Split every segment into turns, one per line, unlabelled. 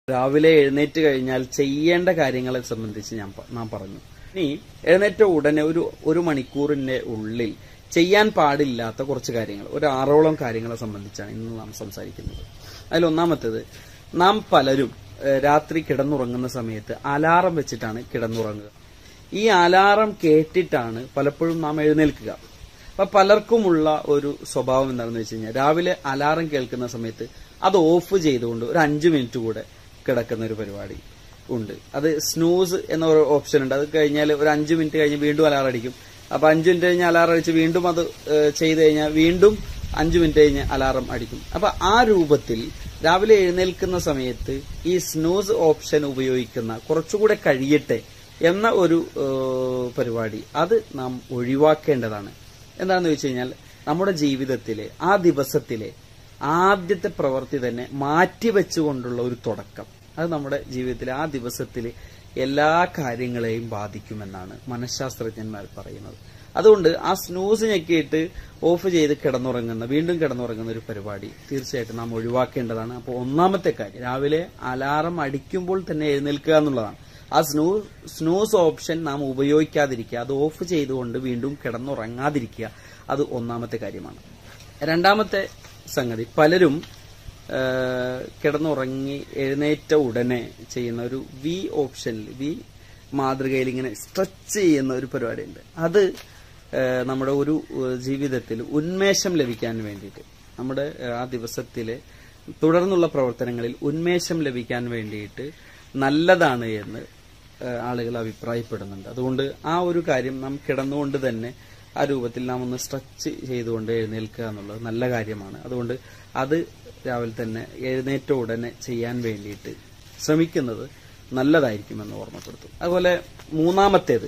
രാവിലെ എഴുന്നേറ്റ് കഴിഞ്ഞാൽ ചെയ്യേണ്ട കാര്യങ്ങളെ സംബന്ധിച്ച് ഞാൻ പ- നാം പറഞ്ഞു ഇനി എഴുന്നേറ്റ ഉടനെ ഒരു ഒരു മണിക്കൂറിന്റെ ഉള്ളിൽ ചെയ്യാൻ പാടില്ലാത്ത കുറച്ച് കാര്യങ്ങൾ ഒരു ആറോളം കാര്യങ്ങളെ സംബന്ധിച്ചാണ് ഇന്ന് നാം സംസാരിക്കുന്നത് അതിൽ ഒന്നാമത്തേത് നാം പലരും ഏഹ്, രാത്രി കിടന്നുറങ്ങുന്ന സമയത്ത് അലാറം വെച്ചിട്ടാണ് കിടന്നുറങ്ങുക ഈ അലാറം കേട്ടിട്ടാണ് പലപ്പോഴും നാം എഴുന്നേൽക്കുക അപ്പൊ പലർക്കുമുള്ള ഒരു സ്വഭാവം എന്താണെന്ന് വെച്ച് കഴിഞ്ഞാൽ രാവിലെ അലാറം കേൾക്കുന്ന സമയത്ത് അത് ഓഫ് ചെയ്തുകൊണ്ട് ഒരു അഞ്ചു മിനിറ്റ് കൂടെ കിടക്കുന്ന ഒരു പരിപാടി ഉണ്ട് അത് സ്നൂസ് എന്ന ഒരു ഓപ്ഷൻ ഉണ്ട് അത് കഴിഞ്ഞാൽ ഒരു അഞ്ചു മിനിറ്റ് കഴിഞ്ഞ് വീണ്ടും അലാറം അടിക്കും അപ്പൊ അഞ്ചു മിനിറ്റ് കഴിഞ്ഞ് അലാറം അടിച്ച് വീണ്ടും അത് ഏഹ്, ചെയ്ത് കഴിഞ്ഞാൽ വീണ്ടും അഞ്ചു മിനിറ്റ് കഴിഞ്ഞ് അലാറം അടിക്കും അപ്പൊ ആ രൂപത്തിൽ രാവിലെ എഴുന്നേൽക്കുന്ന സമയത്ത് ഈ സ്നൂസ് ഓപ്ഷൻ ഉപയോഗിക്കുന്ന കുറച്ചുകൂടെ കഴിയട്ടെ എന്ന ഒരു ഏഹ്, പരിപാടി അത് നാം ഒഴിവാക്കേണ്ടതാണ് എന്താണെന്ന് വെച്ച് കഴിഞ്ഞാൽ നമ്മുടെ ജീവിതത്തിലെ ആ ദിവസത്തിലെ ആദ്യത്തെ പ്രവൃത്തി തന്നെ മാറ്റിവെച്ചുകൊണ്ടുള്ള ഒരു തുടക്കം അത് നമ്മുടെ ജീവിതത്തിലെ ആ ദിവസത്തിലെ എല്ലാ കാര്യങ്ങളെയും ബാധിക്കുമെന്നാണ് മനഃശാസ്ത്രജ്ഞന്മാർ പറയുന്നത് അതുകൊണ്ട് ആ സ്നൂസ് ഞെക്കിയിട്ട് ഓഫ് ചെയ്ത് കിടന്നുറങ്ങുന്ന വീണ്ടും കിടന്നുറങ്ങുന്ന ഒരു പരിപാടി തീർച്ചയായിട്ടും നാം ഒഴിവാക്കേണ്ടതാണ് അപ്പോൾ ഒന്നാമത്തെ കാര്യം രാവിലെ അലാറം അടിക്കുമ്പോൾ തന്നെ എഴുന്നേൽക്കുക എന്നുള്ളതാണ് ആ സ്നൂ സ്നൂസ് ഓപ്ഷൻ നാം ഉപയോഗിക്കാതിരിക്കുക അത് ഓഫ് ചെയ്തുകൊണ്ട് വീണ്ടും കിടന്നുറങ്ങാതിരിക്കുക അത് ഒന്നാമത്തെ കാര്യമാണ് രണ്ടാമത്തെ സംഗതി പലരും ആ, കിടന്നുറങ്ങി എഴുന്നേറ്റ ഉടനെ ചെയ്യുന്ന ഒരു വി ഓപ്ഷനിൽ വി മാതൃകയിൽ ഇങ്ങനെ സ്ട്രെച്ച് ചെയ്യുന്ന ഒരു പരിപാടിയുണ്ട് അത് ആ, നമ്മുടെ ഒരു ആ, ജീവിതത്തിൽ ഉന്മേഷം ലഭിക്കാൻ വേണ്ടിയിട്ട് നമ്മുടെ ആ, ആ ദിവസത്തിലെ തുടർന്നുള്ള പ്രവർത്തനങ്ങളിൽ ഉന്മേഷം ലഭിക്കാൻ വേണ്ടിയിട്ട് നല്ലതാണ് എന്ന് ഏഹ് ആളുകൾ അഭിപ്രായപ്പെടുന്നുണ്ട് അതുകൊണ്ട് ആ ഒരു കാര്യം നാം കിടന്നുകൊണ്ട് തന്നെ ആ രൂപത്തിൽ നാം ഒന്ന് സ്ട്രെച്ച് ചെയ്തുകൊണ്ട് എഴുന്നേൽക്കുക എന്നുള്ളത് നല്ല കാര്യമാണ് അതുകൊണ്ട് അത് രാവിലെ തന്നെ എഴുന്നേറ്റ ഉടനെ ചെയ്യാൻ വേണ്ടിയിട്ട് ശ്രമിക്കുന്നത് നല്ലതായിരിക്കുമെന്ന് ഓർമ്മപ്പെടുത്തും അതുപോലെ മൂന്നാമത്തേത്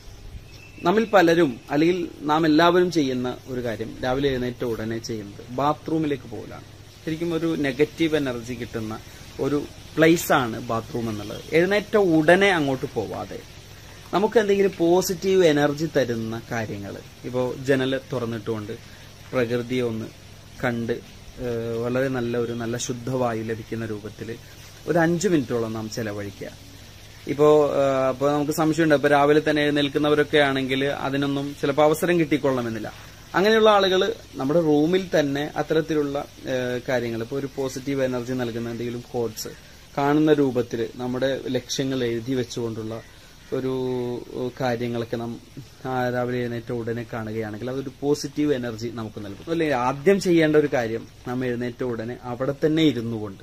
നമ്മിൽ പലരും അല്ലെങ്കിൽ നാം എല്ലാവരും ചെയ്യുന്ന ഒരു കാര്യം രാവിലെ എഴുന്നേറ്റ ഉടനെ ചെയ്യുന്നത് ബാത്റൂമിലേക്ക് പോകലാണ് ശരിക്കും ഒരു നെഗറ്റീവ് എനർജി കിട്ടുന്ന ഒരു പ്ലേസ് ആണ് ബാത്റൂം എന്നുള്ളത് എഴുന്നേറ്റ ഉടനെ അങ്ങോട്ട് പോവാതെ നമുക്ക് എന്തെങ്കിലും പോസിറ്റീവ് എനർജി തരുന്ന കാര്യങ്ങൾ ഇപ്പോൾ ജനൽ തുറന്നിട്ടുകൊണ്ട് പ്രകൃതിയെ ഒന്ന് കണ്ട് ഏഹ്, വളരെ നല്ല ഒരു നല്ല ശുദ്ധവായു ലഭിക്കുന്ന രൂപത്തിൽ ഒരു അഞ്ചു മിനിറ്റോളം നാം ചെലവഴിക്കുക ഇപ്പോ അപ്പൊ നമുക്ക് സംശയമുണ്ട് ഇപ്പൊ രാവിലെ തന്നെ എഴുന്നേൽക്കുന്നവരൊക്കെ ആണെങ്കിൽ അതിനൊന്നും ചിലപ്പോൾ അവസരം കിട്ടിക്കൊള്ളണമെന്നില്ല അങ്ങനെയുള്ള ആളുകൾ നമ്മുടെ റൂമിൽ തന്നെ അത്തരത്തിലുള്ള കാര്യങ്ങൾ ഇപ്പോൾ ഒരു പോസിറ്റീവ് എനർജി നൽകുന്ന എന്തെങ്കിലും കോഡ്സ് കാണുന്ന രൂപത്തിൽ നമ്മുടെ ലക്ഷ്യങ്ങൾ എഴുതി വെച്ചുകൊണ്ടുള്ള ഒരു ഏഹ്, കാര്യങ്ങളൊക്കെ നാം ആ, രാവിലെ എഴുന്നേറ്റ ഉടനെ കാണുകയാണെങ്കിൽ അതൊരു പോസിറ്റീവ് എനർജി നമുക്ക് നൽകും അല്ലെ ആദ്യം ചെയ്യേണ്ട ഒരു കാര്യം നാം എഴുന്നേറ്റ ഉടനെ അവിടെ തന്നെ ഇരുന്നു കൊണ്ട്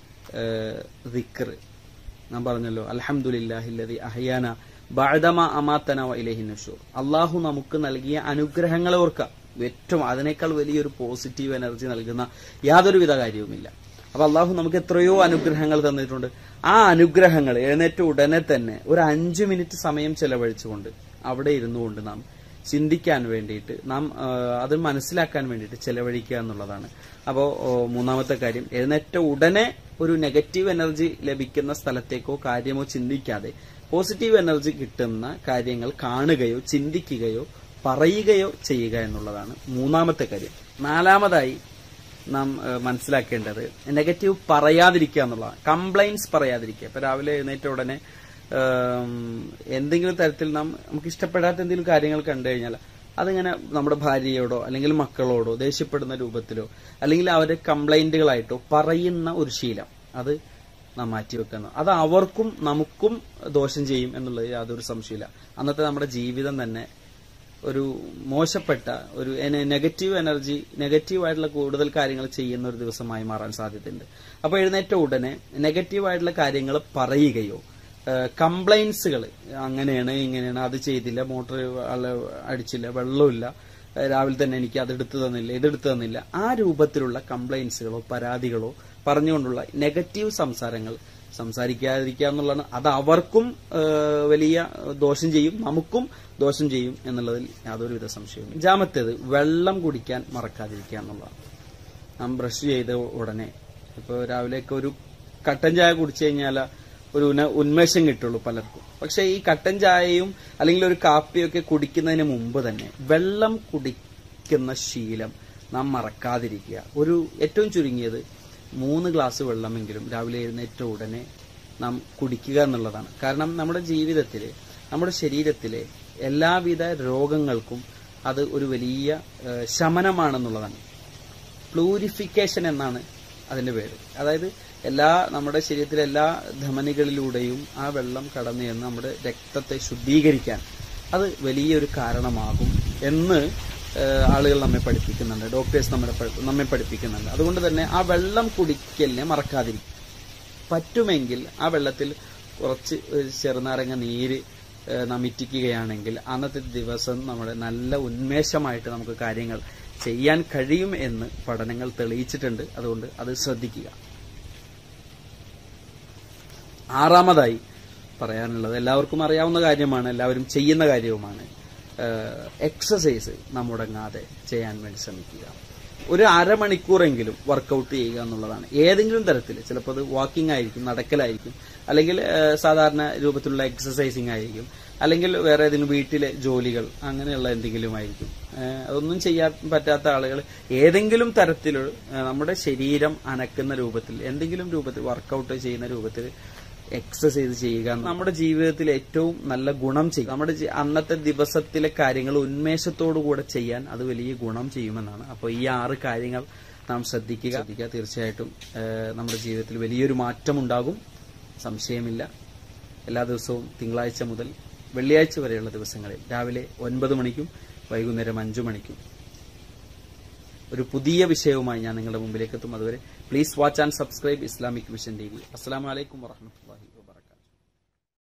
ദിക്കർ ഞാൻ പറഞ്ഞല്ലോ അൽഹംദുലില്ലാഹില്ലതി അഹയാന ബഅദമ അമാത്തന വ ഇലൈഹി നുഷൂർ അള്ളാഹു നമുക്ക് നൽകിയ അനുഗ്രഹങ്ങളെ ഓർക്കാം ഏറ്റവും അതിനേക്കാൾ വലിയൊരു പോസിറ്റീവ് എനർജി നൽകുന്ന യാതൊരുവിധ കാര്യവുമില്ല അപ്പൊ അള്ളാഹു നമുക്ക് എത്രയോ അനുഗ്രഹങ്ങൾ തന്നിട്ടുണ്ട് ആ അനുഗ്രഹങ്ങൾ എഴുന്നേറ്റ ഉടനെ തന്നെ ഒരു അഞ്ചു മിനിറ്റ് സമയം ചെലവഴിച്ചുകൊണ്ട് അവിടെ ഇരുന്നുകൊണ്ട് നാം ചിന്തിക്കാൻ വേണ്ടിയിട്ട് നാം ആ, അത് മനസ്സിലാക്കാൻ വേണ്ടിയിട്ട് ചെലവഴിക്കുക എന്നുള്ളതാണ് അപ്പോൾ മൂന്നാമത്തെ കാര്യം എഴുന്നേറ്റ ഉടനെ ഒരു നെഗറ്റീവ് എനർജി ലഭിക്കുന്ന സ്ഥലത്തേക്കോ കാര്യമോ ചിന്തിക്കാതെ പോസിറ്റീവ് എനർജി കിട്ടുന്ന കാര്യങ്ങൾ കാണുകയോ ചിന്തിക്കുകയോ പറയുകയോ ചെയ്യുക എന്നുള്ളതാണ് മൂന്നാമത്തെ കാര്യം നാലാമതായി നാം ഏഹ്, മനസ്സിലാക്കേണ്ടത് നെഗറ്റീവ് പറയാതിരിക്കുക എന്നുള്ളതാണ് കംപ്ലൈൻസ് പറയാതിരിക്കുക ഇപ്പൊ രാവിലെ എഴുന്നേറ്റ ഉടനെ ഏം, എന്തെങ്കിലും തരത്തിൽ നാം നമുക്ക് ഇഷ്ടപ്പെടാത്ത എന്തെങ്കിലും കാര്യങ്ങൾ കണ്ടു കഴിഞ്ഞാൽ അതിങ്ങനെ നമ്മുടെ ഭാര്യയോടോ അല്ലെങ്കിൽ മക്കളോടോ ദേഷ്യപ്പെടുന്ന രൂപത്തിലോ അല്ലെങ്കിൽ അവരെ കംപ്ലൈന്റുകളായിട്ടോ പറയുന്ന ഒരു ശീലം അത് നാം മാറ്റിവെക്കുന്നു അത് അവർക്കും നമുക്കും ദോഷം ചെയ്യും എന്നുള്ളത് യാതൊരു സംശയമില്ല അന്നത്തെ നമ്മുടെ ജീവിതം തന്നെ ഒരു മോശപ്പെട്ട ഒരു എന- നെഗറ്റീവ് എനർജി നെഗറ്റീവ് ആയിട്ടുള്ള കൂടുതൽ കാര്യങ്ങൾ ചെയ്യുന്ന ഒരു ദിവസമായി മാറാൻ സാധ്യതയുണ്ട് അപ്പോൾ എഴുന്നേറ്റ ഉടനെ നെഗറ്റീവ് ആയിട്ടുള്ള കാര്യങ്ങൾ പറയുകയോ കംപ്ലൈൻസുകൾ അങ്ങനെയാണ് ഇങ്ങനെയാണ് അത് ചെയ്തില്ല മോട്ടോർ അടിച്ചില്ല വെള്ളമില്ല ഏഹ് രാവിലെ തന്നെ എനിക്ക് അത് എടുത്തു തന്നില്ല ഇത് എടുത്തു തന്നില്ല ആ രൂപത്തിലുള്ള കംപ്ലൈൻസുകളോ പരാതികളോ പറഞ്ഞുകൊണ്ടുള്ള നെഗറ്റീവ് സംസാരങ്ങൾ സംസാരിക്കാതിരിക്കുക എന്നുള്ളതാണ് അത് അവർക്കും ഏഹ്, വലിയ ദോഷം ചെയ്യും നമുക്കും ദോഷം ചെയ്യും എന്നുള്ളതിൽ യാതൊരുവിധ സംശയവും അഞ്ചാമത്തേത് വെള്ളം കുടിക്കാൻ മറക്കാതിരിക്കുക എന്നുള്ളതാണ് നാം ബ്രഷ് ചെയ്ത ഉടനെ ഇപ്പോൾ രാവിലെയൊക്കെ ഒരു കട്ടൻ ചായ കുടിച്ചു കഴിഞ്ഞാൽ ഒരു ഉന ഉന്മേഷം കിട്ടുള്ളൂ പലർക്കും പക്ഷെ ഈ കട്ടൻ ചായയും അല്ലെങ്കിൽ ഒരു കാപ്പിയൊക്കെ കുടിക്കുന്നതിന് മുമ്പ് തന്നെ വെള്ളം കുടിക്കുന്ന ശീലം നാം മറക്കാതിരിക്കുക ഒരു ഏറ്റവും ചുരുങ്ങിയത് മൂന്ന് ഗ്ലാസ് വെള്ളമെങ്കിലും രാവിലെ എഴുന്നേറ്റ ഉടനെ നാം കുടിക്കുക എന്നുള്ളതാണ് കാരണം നമ്മുടെ ജീവിതത്തിൽ നമ്മുടെ ശരീരത്തിലെ എല്ലാവിധ രോഗങ്ങൾക്കും അത് ഒരു വലിയ ഏഹ്, ശമനമാണെന്നുള്ളതാണ് പ്ലൂരിഫിക്കേഷൻ എന്നാണ് അതിന്റെ പേര് അതായത് എല്ലാ നമ്മുടെ ശരീരത്തിലെ എല്ലാ ധമനികളിലൂടെയും ആ വെള്ളം കടന്നു ചെന്ന് നമ്മുടെ രക്തത്തെ ശുദ്ധീകരിക്കാൻ അത് വലിയൊരു കാരണമാകും എന്ന് ഏഹ്, ആളുകൾ നമ്മെ പഠിപ്പിക്കുന്നുണ്ട് ഡോക്ടേഴ്സ് നമ്മെ പഠി- നമ്മെ പഠിപ്പിക്കുന്നുണ്ട് അതുകൊണ്ട് തന്നെ ആ വെള്ളം കുടിക്കലിനെ മറക്കാതിരിക്കും പറ്റുമെങ്കിൽ ആ വെള്ളത്തിൽ കുറച്ച് ഒരു ചെറുനാരങ്ങ നീര് ഏഹ്, നാം ഇറ്റിക്കുകയാണെങ്കിൽ അന്നത്തെ ദിവസം നമ്മുടെ നല്ല ഉന്മേഷമായിട്ട് നമുക്ക് കാര്യങ്ങൾ ചെയ്യാൻ കഴിയും എന്ന് പഠനങ്ങൾ തെളിയിച്ചിട്ടുണ്ട് അതുകൊണ്ട് അത് ശ്രദ്ധിക്കുക ആറാമതായി പറയാനുള്ളത് എല്ലാവർക്കും അറിയാവുന്ന കാര്യമാണ് എല്ലാവരും ചെയ്യുന്ന കാര്യവുമാണ് എക്സസൈസ് നാം മുടങ്ങാതെ ചെയ്യാൻ വേണ്ടി ശ്രമിക്കുക ഒരു അരമണിക്കൂറെങ്കിലും വർക്കൗട്ട് ചെയ്യുക എന്നുള്ളതാണ് ഏതെങ്കിലും തരത്തിൽ ചിലപ്പോൾ അത് വാക്കിംഗ് ആയിരിക്കും നടക്കലായിരിക്കും അല്ലെങ്കിൽ ഏഹ്, സാധാരണ രൂപത്തിലുള്ള എക്സസൈസിങ് ആയിരിക്കും അല്ലെങ്കിൽ വേറെ ഏതെങ്കിലും വീട്ടിലെ ജോലികൾ അങ്ങനെയുള്ള എന്തെങ്കിലും ആയിരിക്കും ഏഹ്, അതൊന്നും ചെയ്യാൻ പറ്റാത്ത ആളുകൾ ഏതെങ്കിലും തരത്തിൽ നമ്മുടെ ശരീരം അനക്കുന്ന രൂപത്തിൽ എന്തെങ്കിലും രൂപത്തിൽ വർക്കൗട്ട് ചെയ്യുന്ന രൂപത്തിൽ എക്സസൈസ് ചെയ്യുക നമ്മുടെ ജീവിതത്തിൽ ഏറ്റവും നല്ല ഗുണം ചെയ്യും നമ്മുടെ ജി- അന്നത്തെ ദിവസത്തിലെ കാര്യങ്ങൾ ഉന്മേഷത്തോടു കൂടെ ചെയ്യാൻ അത് വലിയ ഗുണം ചെയ്യുമെന്നാണ് അപ്പോൾ ഈ ആറ് കാര്യങ്ങൾ നാം ശ്രദ്ധിക്കുക ശ്രദ്ധിക്കുക തീർച്ചയായിട്ടും ഏഹ്, നമ്മുടെ ജീവിതത്തിൽ വലിയൊരു മാറ്റം ഉണ്ടാകും സംശയമില്ല എല്ലാ ദിവസവും തിങ്കളാഴ്ച മുതൽ വെള്ളിയാഴ്ച വരെയുള്ള ദിവസങ്ങളിൽ രാവിലെ ഒൻപത് മണിക്കും വൈകുന്നേരം അഞ്ചു മണിക്കും ഒരു പുതിയ വിഷയവുമായി ഞാൻ നിങ്ങളുടെ മുമ്പിലേക്ക് എത്തും അതുവരെ please watch and subscribe Islamic vision T V അസ്സാം വലൈക്കും വാഹമത്തല്ലാഹി